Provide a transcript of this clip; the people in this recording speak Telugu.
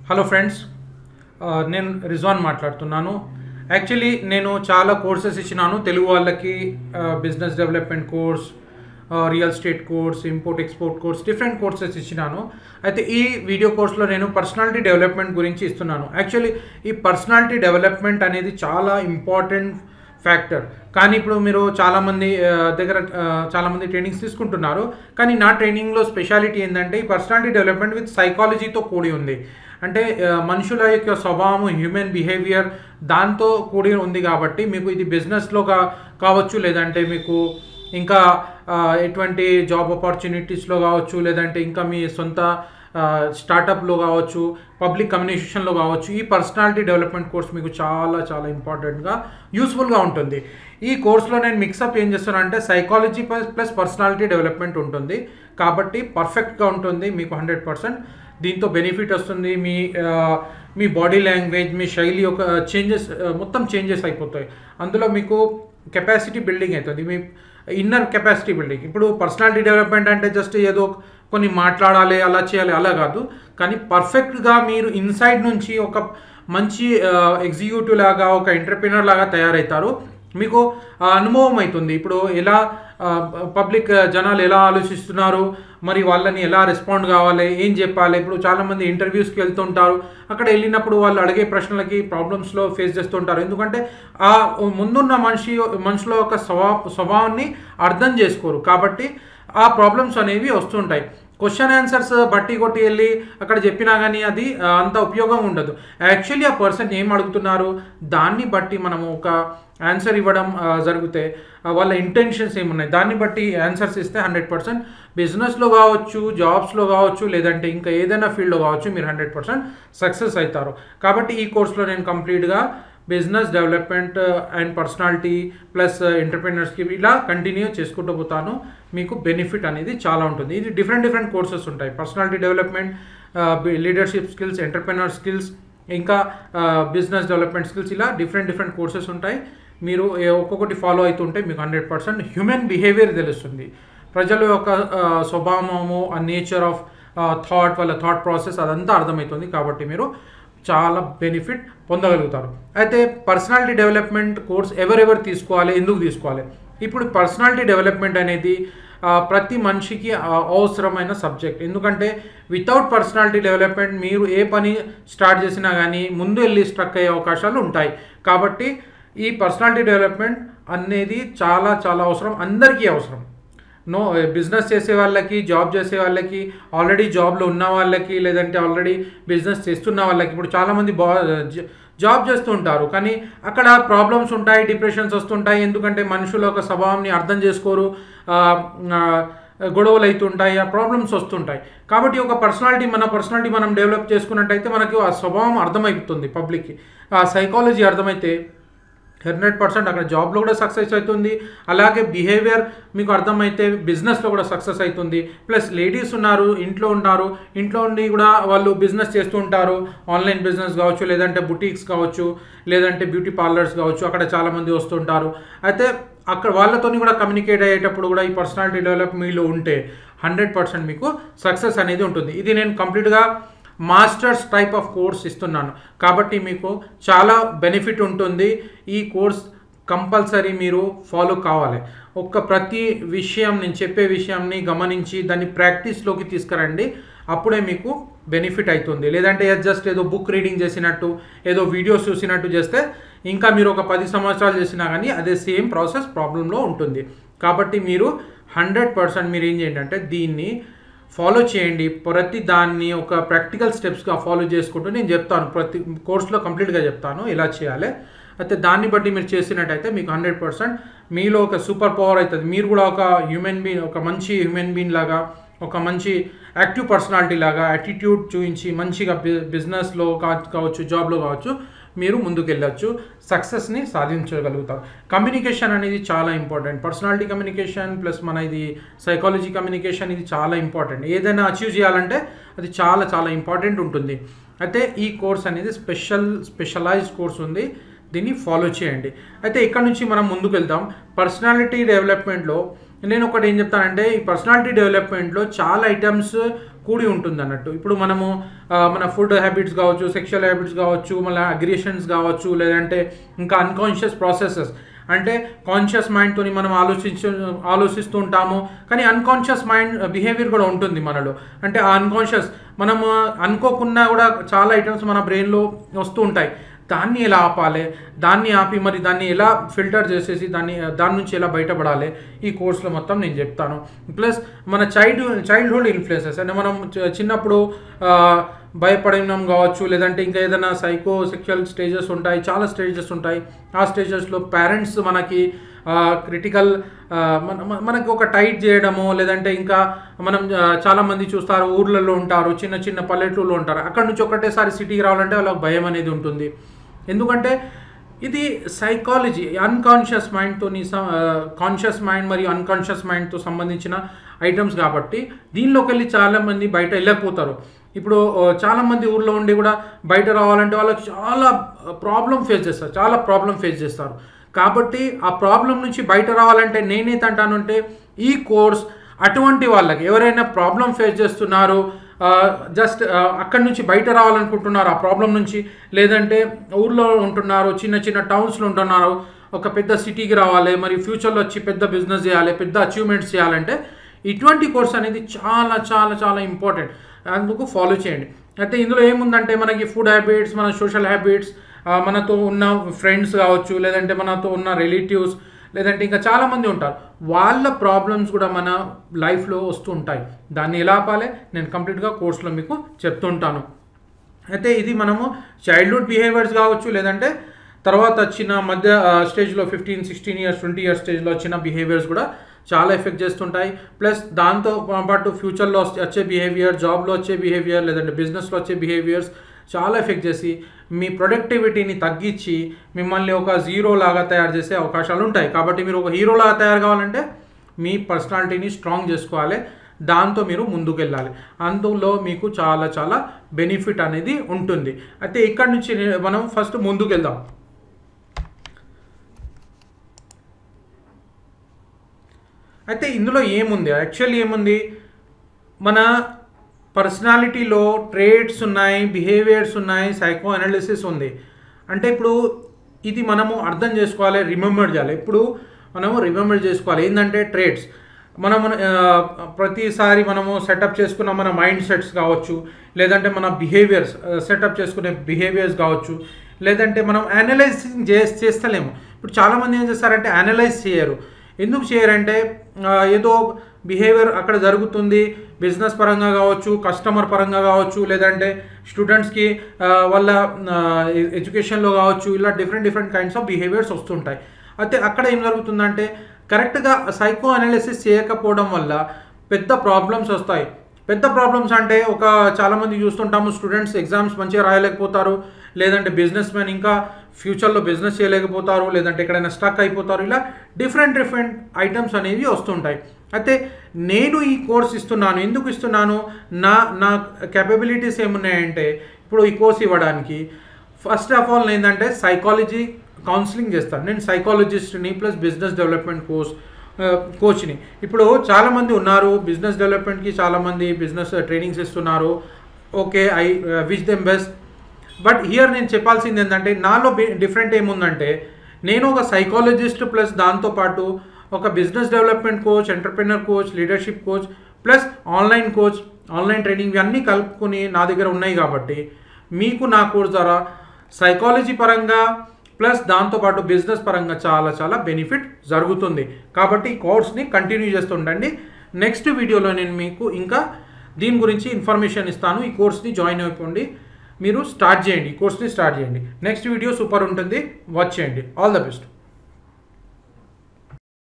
హలో ఫ్రెండ్స్ ఆ, నేను రిజ్వాన్ మాట్లాడుతున్నాను యాక్చువల్లీ నేను చాలా కోర్సెస్ ఇచ్చినాను తెలుగు వాళ్ళకి business development course real estate course import export course different courses ఇచ్చినాను అయితే ఈ వీడియో కోర్స్లో నేను పర్సనాలిటీ డెవలప్మెంట్ గురించి ఇస్తున్నాను యాక్చువల్లీ ఈ పర్సనాలిటీ డెవలప్మెంట్ అనేది చాలా ఇంపార్టెంట్ ఫ్యాక్టర్ కానీ ఇప్పుడు మీరు చాలామంది ఆ, దగ్గర ఆ, చాలామంది ట్రైనింగ్స్ తీసుకుంటున్నారు కానీ నా ట్రైనింగ్లో స్పెషాలిటీ ఏంటంటే ఈ పర్సనాలిటీ డెవలప్మెంట్ విత్ సైకాలజీతో కూడి ఉంది అంటే ఆ, మనుషుల యొక్క స్వభావం హ్యూమన్ బిహేవియర్ దాంతో కూడి ఉంది కాబట్టి మీకు ఇది బిజినెస్లో కా కావచ్చు లేదంటే మీకు ఇంకా ఆ, ఎటువంటి జాబ్ ఆపర్చునిటీస్లో కావచ్చు లేదంటే ఇంకా మీ సొంత స్టార్టప్లో కావచ్చు పబ్లిక్ కమ్యూనికేషన్లో కావచ్చు ఈ పర్సనాలిటీ డెవలప్మెంట్ కోర్స్ మీకు చాలా చాలా ఇంపార్టెంట్గా యూస్ఫుల్గా ఉంటుంది ఈ కోర్స్లో నేను మిక్సప్ ఏం చేస్తానంటే psychology plus plus personality development ఉంటుంది కాబట్టి పర్ఫెక్ట్గా ఉంటుంది మీకు హండ్రెడ్ పర్సెంట్ దీంతో బెనిఫిట్ వస్తుంది మీ ఆ, మీ బాడీ లాంగ్వేజ్ మీ శైలి ఒక చేంజెస్ మొత్తం చేంజెస్ అయిపోతాయి అందులో మీకు కెపాసిటీ బిల్డింగ్ అవుతుంది మీ ఇన్నర్ కెపాసిటీ బిల్డింగ్ ఇప్పుడు పర్సనాలిటీ డెవలప్మెంట్ అంటే జస్ట్ ఏదో కొన్ని మాట్లాడాలి అలా చేయాలి అలా కాదు కానీ పర్ఫెక్ట్గా మీరు ఇన్సైడ్ నుంచి ఒక మంచి ఎగ్జిక్యూటివ్ లాగా ఒక ఎంటర్ప్రినర్ లాగా తయారవుతారు మీకు ఆ అనుభవం అవుతుంది ఇప్పుడు ఎలా పబ్లిక్ జనాలు ఎలా ఆలోచిస్తున్నారు మరి వాళ్ళని ఎలా రెస్పాండ్ కావాలి ఏం చెప్పాలి ఇప్పుడు చాలామంది ఇంటర్వ్యూస్కి వెళ్తుంటారు అక్కడ వెళ్ళినప్పుడు వాళ్ళు అడిగే ప్రశ్నలకి ప్రాబ్లమ్స్లో ఫేస్ చేస్తుంటారు ఎందుకంటే ఆ ముందున్న మనిషి మనిషిలో ఒక స్వభా స్వభావాన్ని అర్థం చేసుకోరు కాబట్టి ఆ ప్రాబ్లమ్స్ అనేవి వస్తుంటాయి క్వశ్చన్ ఆన్సర్స్ బట్టి కొట్టి వెళ్ళి అక్కడ చెప్పినా కానీ అది ఆ, అంత ఉపయోగం ఉండదు యాక్చువల్లీ ఆ పర్సన్ ఏం అడుగుతున్నారు దాన్ని బట్టి మనము ఒక ఆన్సర్ ఇవ్వడం ఆ, జరిగితే ఆ, వాళ్ళ ఇంటెన్షన్స్ ఏమున్నాయి దాన్ని బట్టి ఆన్సర్స్ ఇస్తే హండ్రెడ్ పర్సెంట్ బిజినెస్లో కావచ్చు జాబ్స్లో కావచ్చు లేదంటే ఇంకా ఏదైనా ఫీల్డ్లో కావచ్చు మీరు హండ్రెడ్ పర్సెంట్ సక్సెస్ అవుతారు కాబట్టి ఈ కోర్స్లో నేను కంప్లీట్గా business development and personality plus ఎంటర్ప్రీనర్స్కి ఇలా కంటిన్యూ చేసుకుంటూ పోతాను మీకు బెనిఫిట్ అనేది చాలా ఉంటుంది ఇది డిఫరెంట్ డిఫరెంట్ కోర్సెస్ ఉంటాయి personality development leadership skills entrepreneur skills ఇంకా బిజినెస్ డెవలప్మెంట్ స్కిల్స్ ఇలా డిఫరెంట్ డిఫరెంట్ కోర్సెస్ ఉంటాయి మీరు ఏ ఒక్కొక్కటి ఫాలో అవుతుంటే మీకు హండ్రెడ్ పర్సెంట్ హ్యూమన్ బిహేవియర్ తెలుస్తుంది ప్రజల యొక్క ఆ, స్వభావము ఆ నేచర్ ఆఫ్ థాట్ వాళ్ళ థాట్ ప్రాసెస్ అదంతా అర్థమవుతుంది కాబట్టి మీరు చాలా బెనిఫిట్ పొందగలుగుతారు అయితే పర్సనాలిటీ డెవలప్మెంట్ కోర్స్ ఎవరెవరు తీసుకోవాలి ఎందుకు తీసుకోవాలి ఇప్పుడు పర్సనాలిటీ డెవలప్మెంట్ అనేది ఆ, ప్రతి మనిషికి ఆ, అవసరమైన సబ్జెక్ట్ ఎందుకంటే వితౌట్ పర్సనాలిటీ డెవలప్మెంట్ మీరు ఏ పని స్టార్ట్ చేసినా కానీ ముందు వెళ్ళి స్ట్రక్ అయ్యే అవకాశాలు ఉంటాయి కాబట్టి ఈ పర్సనాలిటీ డెవలప్మెంట్ అనేది చాలా చాలా అవసరం అందరికీ అవసరం నో బిజినెస్ చేసే వాళ్ళకి జాబ్ చేసే వాళ్ళకి ఆల్రెడీ జాబ్లో ఉన్న వాళ్ళకి లేదంటే ఆల్రెడీ బిజినెస్ చేస్తున్న వాళ్ళకి ఇప్పుడు చాలామంది బా జ- జాబ్ చేస్తూ ఉంటారు కానీ అక్కడ ప్రాబ్లమ్స్ ఉంటాయి డిప్రెషన్స్ వస్తుంటాయి ఎందుకంటే మనుషుల యొక్క స్వభావంని అర్థం చేసుకోరు ఆ, ఆ, గొడవలు అవుతుంటాయి ఆ ప్రాబ్లమ్స్ వస్తుంటాయి కాబట్టి ఒక పర్సనాలిటీ మన పర్సనాలిటీ మనం డెవలప్ చేసుకున్నట్టయితే మనకి ఆ స్వభావం అర్థమైపోతుంది పబ్లిక్కి ఆ సైకాలజీ అర్థమైతే హండ్రెడ్ పర్సెంట్ అక్కడ జాబ్లో కూడా సక్సెస్ అవుతుంది అలాగే బిహేవియర్ మీకు అర్థమైతే బిజినెస్లో కూడా సక్సెస్ అవుతుంది ప్లస్ లేడీస్ ఉన్నారు ఇంట్లో ఉన్నారు ఇంట్లో ఉండి కూడా వాళ్ళు బిజినెస్ చేస్తూ ఉంటారు ఆన్లైన్ బిజినెస్ కావచ్చు లేదంటే బుటీక్స్ కావచ్చు లేదంటే బ్యూటీ పార్లర్స్ కావచ్చు అక్కడ చాలామంది వస్తుంటారు అయితే అక్కడ వాళ్ళతోని కూడా కమ్యూనికేట్ అయ్యేటప్పుడు కూడా ఈ పర్సనాలిటీ డెవలప్ మీలో ఉంటే హండ్రెడ్ పర్సెంట్ మీకు సక్సెస్ అనేది ఉంటుంది ఇది నేను కంప్లీట్గా మాస్టర్స్ టైప్ ఆఫ్ కోర్స్ ఇస్తున్నాను కాబట్టి మీకు చాలా బెనిఫిట్ ఉంటుంది ఈ కోర్స్ కంపల్సరీ మీరు ఫాలో కావాలి ఒక్క ప్రతి విషయం నేను చెప్పే విషయాన్ని గమనించి దాన్ని ప్రాక్టీస్లోకి తీసుకురండి అప్పుడే మీకు బెనిఫిట్ అవుతుంది లేదంటే జస్ట్ ఏదో బుక్ రీడింగ్ చేసినట్టు ఏదో వీడియోస్ చూసినట్టు చేస్తే ఇంకా మీరు ఒక పది సంవత్సరాలు చేసినా కానీ అదే సేమ్ ప్రాసెస్ ప్రాబ్లంలో ఉంటుంది కాబట్టి మీరు హండ్రెడ్ పర్సెంట్ మీరు ఏం చేయండి అంటే దీన్ని ఫాలో చేయండి ప్రతి దాన్ని ఒక ప్రాక్టికల్ స్టెప్స్గా ఫాలో చేసుకుంటూ నేను చెప్తాను ప్రతి కోర్సులో కంప్లీట్గా చెప్తాను ఎలా చేయాలి అయితే దాన్ని బట్టి మీరు చేసినట్టయితే మీకు హండ్రెడ్ పర్సెంట్ మీలో ఒక సూపర్ పవర్ అవుతుంది మీరు కూడా ఒక హ్యూమన్ బీన్ ఒక మంచి హ్యూమన్ బీన్ లాగా ఒక మంచి యాక్టివ్ పర్సనాలిటీ లాగా యాటిట్యూడ్ చూపించి మంచిగా బి బిజినెస్లో కా- కావచ్చు జాబ్లో కావచ్చు మీరు ముందుకు వెళ్ళొచ్చు సక్సెస్ని సాధించగలుగుతారు కమ్యూనికేషన్ అనేది చాలా ఇంపార్టెంట్ పర్సనాలిటీ కమ్యూనికేషన్ ప్లస్ మన ఇది సైకాలజీ కమ్యూనికేషన్ ఇది చాలా ఇంపార్టెంట్ ఏదైనా అచీవ్ చేయాలంటే అది చాలా చాలా ఇంపార్టెంట్ ఉంటుంది అయితే ఈ కోర్స్ అనేది స్పెషల్ స్పెషలైజ్డ్ కోర్స్ ఉంది దీన్ని ఫాలో చేయండి అయితే ఇక్కడ నుంచి మనం ముందుకు వెళ్దాం పర్సనాలిటీ డెవలప్మెంట్లో నేను ఒకటి ఏం చెప్తానంటే ఈ పర్సనాలిటీ డెవలప్మెంట్లో చాలా ఐటమ్స్ కూడి ఉంటుంది అన్నట్టు ఇప్పుడు మనము ఆ, మన ఫుడ్ హ్యాబిట్స్ కావచ్చు సెక్షువల్ హ్యాబిట్స్ కావచ్చు మళ్ళీ అగ్రిషన్స్ కావచ్చు లేదంటే ఇంకా అన్కాన్షియస్ ప్రాసెసెస్ అంటే కాన్షియస్ మైండ్తో మనం ఆలోచించ ఆలోచిస్తూ ఉంటాము కానీ అన్కాన్షియస్ మైండ్ బిహేవియర్ కూడా ఉంటుంది మనలో అంటే ఆ అన్కాన్షియస్ మనము అనుకోకుండా కూడా చాలా ఐటమ్స్ మన బ్రెయిన్లో వస్తూ ఉంటాయి దాన్ని ఎలా ఆపాలి దాన్ని ఆపి మరి దాన్ని ఎలా ఫిల్టర్ చేసేసి దాన్ని దాని నుంచి ఎలా బయటపడాలి ఈ కోర్సులో మొత్తం నేను చెప్తాను ప్లస్ మన చైల్డ్ చైల్డ్హుడ్ ఇన్ఫ్లుయెన్సెస్ అంటే మనం చి- చిన్నప్పుడు ఆ, భయపడినాం కావచ్చు లేదంటే ఇంకా ఏదైనా సైకో సెక్షువల్ స్టేజెస్ ఉంటాయి చాలా స్టేజెస్ ఉంటాయి ఆ స్టేజెస్లో పేరెంట్స్ మనకి క్రిటికల్ మన మన- మనకి ఒక టైట్ చేయడము లేదంటే ఇంకా మనం ఆ, చాలా మంది చూస్తారు ఊర్లలో ఉంటారు చిన్న చిన్న పల్లెటూరులో ఉంటారు అక్కడ నుంచి ఒకటేసారి సిటీకి రావాలంటే వాళ్ళకి భయం అనేది ఉంటుంది ఎందుకంటే ఇది సైకాలజీ అన్కాన్షియస్ మైండ్తో కాన్షియస్ మైండ్ మరియు అన్కాన్షియస్ మైండ్తో సంబంధించిన ఐటమ్స్ కాబట్టి దీనిలోకి వెళ్ళి చాలామంది బయట వెళ్ళకపోతారు ఇప్పుడు ఆ, చాలామంది ఊర్లో ఉండి కూడా బయట రావాలంటే వాళ్ళకి చాలా ప్రాబ్లం ఫేస్ చేస్తారు చాలా ప్రాబ్లం ఫేస్ చేస్తారు కాబట్టి ఆ ప్రాబ్లం నుంచి బయట రావాలంటే నేనైతే అంటానంటే ఈ కోర్స్ అటువంటి వాళ్ళకి ఎవరైనా ప్రాబ్లం ఫేస్ చేస్తున్నారు జస్ట్ అక్కడి నుంచి బయట రావాలనుకుంటున్నారు ఆ ప్రాబ్లం నుంచి లేదంటే ఊర్లో ఉంటున్నారు చిన్న చిన్న టౌన్స్లో ఉంటున్నారు ఒక పెద్ద సిటీకి రావాలి మరి ఫ్యూచర్లో వచ్చి పెద్ద బిజినెస్ చేయాలి పెద్ద అచీవ్మెంట్స్ చేయాలంటే ఇటువంటి కోర్స్ అనేది చాలా చాలా చాలా ఇంపార్టెంట్ అందుకు ఫాలో చేయండి అయితే ఇందులో ఏముందంటే మనకి ఫుడ్ హ్యాబిట్స్ మన సోషల్ హ్యాబిట్స్ మనతో ఉన్న ఫ్రెండ్స్ కావచ్చు లేదంటే మనతో ఉన్న రిలేటివ్స్ లేదంటే ఇంకా చాలామంది ఉంటారు వాళ్ళ ప్రాబ్లమ్స్ కూడా మన లైఫ్లో వస్తూ ఉంటాయి దాన్ని ఎలా ఆపాలి నేను కంప్లీట్గా కోర్సులో మీకు చెప్తుంటాను అయితే ఇది మనము చైల్డ్హుడ్ బిహేవియర్స్ కావచ్చు లేదంటే తర్వాత వచ్చిన మధ్య స్టేజ్లో fifteen sixteen years twenty years స్టేజ్లో వచ్చిన బిహేవియర్స్ కూడా చాలా ఎఫెక్ట్ చేస్తుంటాయి ప్లస్ దాంతో పాటు ఫ్యూచర్లో వచ్చే బిహేవియర్ జాబ్లో వచ్చే బిహేవియర్ లేదంటే బిజినెస్లో వచ్చే బిహేవియర్స్ చాలా ఎఫెక్ట్ చేసి మీ ప్రొడక్టివిటీని తగ్గించి మిమ్మల్ని ఒక జీరో లాగా తయారు చేసే అవకాశాలు ఉంటాయి కాబట్టి మీరు ఒక హీరో లాగా తయారు కావాలంటే మీ పర్సనాలిటీని స్ట్రాంగ్ చేసుకోవాలి దాంతో మీరు ముందుకు వెళ్ళాలి అందులో మీకు చాలా చాలా బెనిఫిట్ అనేది ఉంటుంది అయితే ఇక్కడ నుంచి నే- మనం ఫస్ట్ ముందుకు వెళ్దాం అయితే ఇందులో ఏముంది యాక్చువల్లీ ఏముంది మన పర్సనాలిటీలో ట్రేడ్స్ ఉన్నాయి బిహేవియర్స్ ఉన్నాయి సైకో అనాలిసిస్ ఉంది అంటే ఇప్పుడు ఇది మనము అర్థం చేసుకోవాలి రిమెంబర్ చేయాలి ఇప్పుడు మనము రిమెంబర్ చేసుకోవాలి ఏంటంటే ట్రేడ్స్ మనం ఆ, ప్రతిసారి మనము సెటప్ చేసుకున్న మన మైండ్ సెట్స్ కావచ్చు లేదంటే మన బిహేవియర్స్ సెటప్ చేసుకునే బిహేవియర్స్ కావచ్చు లేదంటే మనం అనలైజింగ్ చే చేస్తలేము ఇప్పుడు చాలామంది ఏం చేస్తారంటే అనలైజ్ చేయరు ఎందుకు చేయరంటే ఆ, ఏదో బిహేవియర్ అక్కడ జరుగుతుంది బిజినెస్ పరంగా కావచ్చు కస్టమర్ పరంగా కావచ్చు లేదంటే స్టూడెంట్స్కి ఆ, వాళ్ళ ఎడ్యుకేషన్లో కావచ్చు ఇలా different different kinds of behaviours వస్తుంటాయి అయితే అక్కడ ఏం జరుగుతుందంటే కరెక్ట్గా సైకో అనాలిసిస్ చేయకపోవడం వల్ల పెద్ద ప్రాబ్లమ్స్ వస్తాయి పెద్ద ప్రాబ్లమ్స్ అంటే ఒక చాలామంది చూస్తుంటాము స్టూడెంట్స్ ఎగ్జామ్స్ మంచిగా రాయలేకపోతారు లేదంటే బిజినెస్ మ్యాన్ ఇంకా ఫ్యూచర్లో బిజినెస్ చేయలేకపోతారు లేదంటే ఎక్కడైనా స్టక్ అయిపోతారు ఇలా డిఫరెంట్ డిఫరెంట్ ఐటమ్స్ అనేవి వస్తుంటాయి అయితే నేను ఈ కోర్స్ ఇస్తున్నాను ఎందుకు ఇస్తున్నాను నా నా కెపబిలిటీస్ ఏమున్నాయంటే ఇప్పుడు ఈ కోర్స్ ఇవ్వడానికి ఫస్ట్ ఆఫ్ ఆల్ ఏంటంటే సైకాలజీ కౌన్సిలింగ్ చేస్తాను నేను సైకాలజిస్ట్ని ప్లస్ బిజినెస్ డెవలప్మెంట్ కోర్స్ కోచ్ని ఇప్పుడు చాలామంది ఉన్నారు బిజినెస్ డెవలప్మెంట్కి చాలామంది బిజినెస్ ట్రైనింగ్స్ ఇస్తున్నారు okay I wish them best but here నేను చెప్పాల్సింది ఏంటంటే నాలో డిఫరెంట్ ఏముందంటే నేను ఒక సైకాలజిస్ట్ ప్లస్ దాంతోపాటు ఒక business development coach entrepreneur coach leadership coach plus online coach online training ఇవన్నీ కలుపుకొని నా దగ్గర ఉన్నాయి కాబట్టి మీకు నా కోర్స్ ద్వారా సైకాలజీ పరంగా ప్లస్ దాంతోపాటు బిజినెస్ పరంగా చాలా చాలా బెనిఫిట్ జరుగుతుంది కాబట్టి ఈ కోర్స్ని కంటిన్యూ చేస్తుండండి నెక్స్ట్ వీడియోలో నేను మీకు ఇంకా దీని గురించి ఇన్ఫర్మేషన్ ఇస్తాను ఈ కోర్స్ని జాయిన్ అయిపోండి మీరు స్టార్ట్ చేయండి ఈ కోర్స్ని స్టార్ట్ చేయండి నెక్స్ట్ వీడియో సూపర్ ఉంటుంది వాచ్ చేయండి ఆల్ ద బెస్ట్